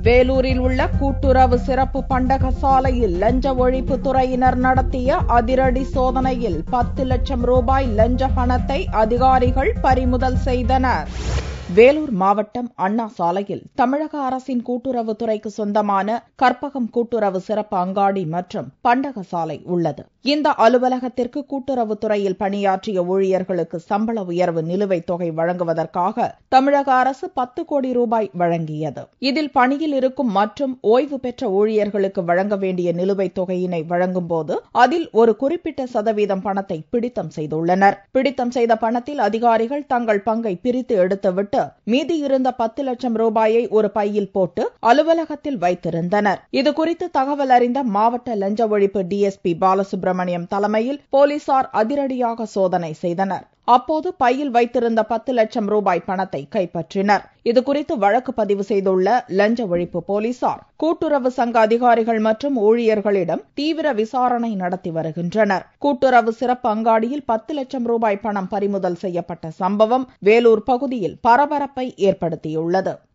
வேலூரில் உள்ள கூட்டுறவு சிறப்பு பண்டக சாலையில் லஞ்ச ஒழிப்பு துறையினர் நடத்திய அதிரடி சோதனையில் பத்து லட்சம் ரூபாய் லஞ்ச பணத்தை அதிகாரிகள் பறிமுதல் செய்தனர் வேலூர் மாவட்டம் அண்ணா சாலையில் தமிழக அரசின் கூட்டுறவுத்துறைக்கு சொந்தமான கற்பகம் கூட்டுறவு சிறப்பு அங்காடி மற்றும் பண்டக சாலை உள்ளது இந்த அலுவலகத்திற்கு கூட்டுறவுத்துறையில் பணியாற்றிய ஊழியர்களுக்கு சம்பள உயர்வு நிலுவைத் தொகை வழங்குவதற்காக தமிழக அரசு பத்து கோடி ரூபாய் வழங்கியது இதில் பணியில் இருக்கும் மற்றும் ஓய்வு பெற்ற ஊழியர்களுக்கு வழங்க வேண்டிய நிலுவைத் தொகையினை வழங்கும் போது அதில் ஒரு குறிப்பிட்ட சதவீதம் பணத்தை பிடித்தம் செய்துள்ளனர் பிடித்தம் செய்த பணத்தில் அதிகாரிகள் தங்கள் பங்கை பிரித்து எடுத்துவிட்டு மீதி இருந்த பத்து லட்சம் ரூபாயை ஒரு பையில் போட்டு அலுவலகத்தில் வைத்திருந்தனர் இதுகுறித்து தகவல் அறிந்த மாவட்ட லஞ்ச ஒழிப்பு டிஎஸ்பி பாலசுப்ரமணியம் தலைமையில் போலீசார் அதிரடியாக சோதனை செய்தனர் அப்போது பையில் வைத்திருந்த பத்து லட்சம் ரூபாய் பணத்தை கைப்பற்றினர் இதுகுறித்து வழக்கு பதிவு செய்துள்ள லஞ்ச ஒழிப்பு போலீசார் கூட்டுறவு சங்க அதிகாரிகள் மற்றும் ஊழியர்களிடம் தீவிர விசாரணை நடத்தி வருகின்றனர் கூட்டுறவு சிறப்பு அங்காடியில் பத்து லட்சம் ரூபாய் பணம் பறிமுதல் செய்யப்பட்ட சம்பவம் வேலூர் பகுதியில் பரபரப்பை ஏற்படுத்தியுள்ளது